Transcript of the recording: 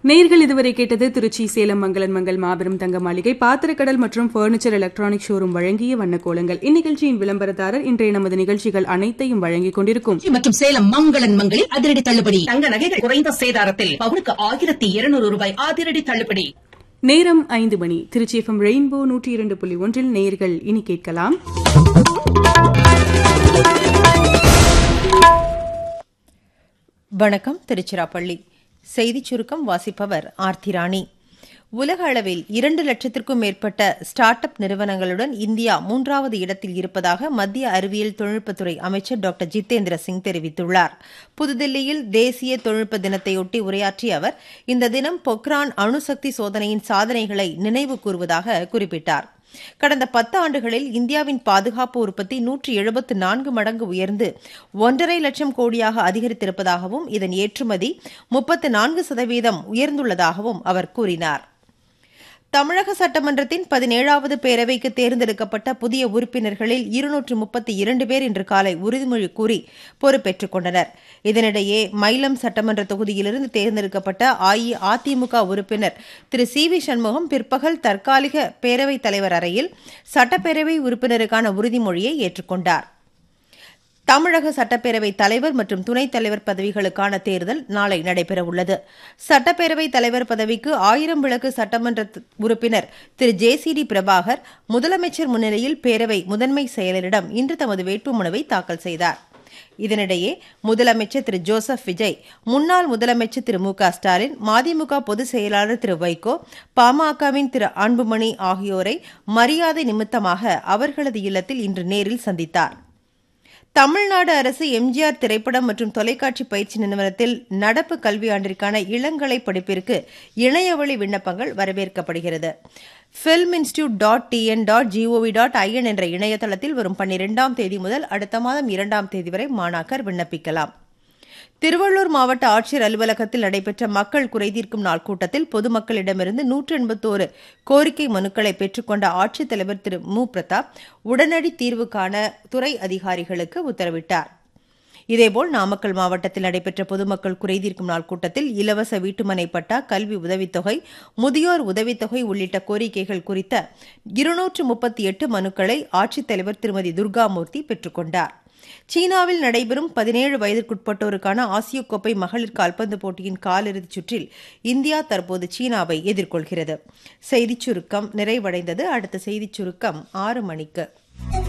நேர்கள் இதுவரை கேட்டது திருச்சி சேலம் மங்களன் மங்கள் மாபெரும் தங்க மாளிகை பாத்திரக்கடல் மற்றும் பர்னிச்சர் எலக்ட்ரானிக் ஷோரூம் வழங்கிய வண்ணக்கோலங்கள் இந்நிகழ்ச்சியின் விளம்பரதாரர் இன்றைய நமது நிகழ்ச்சிகள் அனைத்தையும் வழங்கிக் கொண்டிருக்கும் திருச்சி மற்றும் சேலம் மங்களன் மங்களில் அதிரடி தள்ளுபடி தங்க நகைகள் குறைந்த சேதாரத்தில் பவுனுக்கு ஆயிரத்தி இருநூறு ரூபாய் அதிரடி தள்ளுபடி நேரம் ஐந்து மணி திருச்சி எஃப்எம் ரெயின்போ நூற்றி இரண்டு புள்ளி ஒன்றில் நேர்கள் இனி கேட்கலாம் வணக்கம் திருச்சிராப்பள்ளி செய்திச் சுருக்கம் வாசிப்பவர் ஆர்த்தி ராணி உலக அளவில் இரண்டு லட்சத்திற்கும் மேற்பட்ட ஸ்டார்ட் அப் நிறுவனங்களுடன் இந்தியா மூன்றாவது இடத்தில் இருப்பதாக மத்திய அறிவியல் தொழில்நுட்பத்துறை அமைச்சர் டாக்டர் ஜிதேந்திர சிங் தெரிவித்துள்ளார் புதுதில்லியில் தேசிய தொழில்நுட்ப தினத்தையொட்டி உரையாற்றிய அவர் இந்த தினம் பொக்ரான் அணுசக்தி சோதனையின் சாதனைகளை நினைவு கூறுவதாக குறிப்பிட்டார் கடந்த பத்து ஆண்டுகளில் இந்தியாவின் பாதுகாப்பு உற்பத்தி நூற்றி எழுபத்து நான்கு மடங்கு உயர்ந்து ஒன்றரை லட்சம் கோடியாக அதிகரித்திருப்பதாகவும் இதன் ஏற்றுமதி முப்பத்து நான்கு சதவீதம் உயர்ந்துள்ளதாகவும் அவர் கூறினார் தமிழக சட்டமன்றத்தின் பதினேழாவது பேரவைக்கு தேர்ந்தெடுக்கப்பட்ட புதிய உறுப்பினர்களில் இருநூற்று முப்பத்தி இரண்டு பேர் இன்று காலை உறுதிமொழி கூறி பொறுப்பேற்றுக் கொண்டனர் இதனிடையே மயிலம் சட்டமன்ற தொகுதியிலிருந்து தேர்ந்தெடுக்கப்பட்ட அஇஅதிமுக உறுப்பினர் திரு சி வி சண்முகம் பிற்பகல் தற்காலிக பேரவைத் தலைவர் அறையில் சட்டப்பேரவை உறுப்பினருக்கான உறுதிமொழியை ஏற்றுக்கொண்டார் தமிழக சட்டப்பேரவை தலைவர் மற்றும் துணைத் தலைவர் பதவிகளுக்கான தேர்தல் நாளை நடைபெறவுள்ளது சட்டப்பேரவை தலைவர் பதவிக்கு ஆயிரம் விளக்கு சட்டமன்ற உறுப்பினர் திரு ஜே சி டி பிரபாகர் முதலமைச்சர் முன்னிலையில் பேரவை முதன்மை செயலரிடம் இன்று தமது வேட்புமனுவை தாக்கல் செய்தார் இதனிடையே முதலமைச்சர் திரு ஜோசப் விஜய் முன்னாள் முதலமைச்சர் திரு மு க ஸ்டாலின் மதிமுக பொதுச் செயலாளர் திரு வைகோ பாமகவின் திரு அன்புமணி ஆகியோரை மரியாதை நிமித்தமாக அவர்களது இல்லத்தில் இன்று நேரில் சந்தித்தார் தமிழ்நாடு அரசு எம்ஜிஆர் திரைப்படம் மற்றும் தொலைக்காட்சி பயிற்சி நிறுவனத்தில் நடப்பு கல்வியாண்டிற்கான இளங்கலை படிப்பிற்கு இணையவழி விண்ணப்பங்கள் வரவேற்கப்படுகிறது film institute dot TN dot GOV dot IN என்ற இணையதளத்தில் வரும் பன்னிரெண்டாம் தேதி முதல் அடுத்த மாதம் இரண்டாம் தேதி வரை மாணாக்கர் விண்ணப்பிக்கலாம் திருவள்ளூர் மாவட்ட ஆட்சியர் அலுவலகத்தில் நடைபெற்ற மக்கள் குறைதீர்க்கும் நாள் கூட்டத்தில் பொதுமக்களிடமிருந்து நூற்று எண்பத்தோரு கோரிக்கை மனுக்களை பெற்றுக்கொண்ட ஆட்சித்தலைவர் திரு மு பிரதாப் உடனடி தீர்வு காண துறை அதிகாரிகளுக்கு உத்தரவிட்டார் இதேபோல் நாமக்கல் மாவட்டத்தில் நடைபெற்ற பொதுமக்கள் குறைதீர்க்கும் நாள் கூட்டத்தில் இலவச வீட்டுமனை பட்டா கல்வி உதவித்தொகை முதியோர் உதவித்தொகை உள்ளிட்ட கோரிக்கைகள் குறித்த இருநூற்று முப்பத்தி எட்டு மனுக்களை ஆட்சித்தலைவர் திருமதி துர்காமூர்த்தி பெற்றுக்கொண்டார் சீனாவில் நடைபெறும் பதினேழு வயதிற்குட்பட்டோருக்கான ஆசிய கோப்பை மகளிர் கால்பந்து போட்டியின் காலிறுதிச் சுற்றில் இந்தியா தற்போது சீனாவை எதிர்கொள்கிறது செய்திச் சுருக்கம் நிறைவடைந்தது அடுத்த செய்திச் சுருக்கம் ஆறு மணிக்கு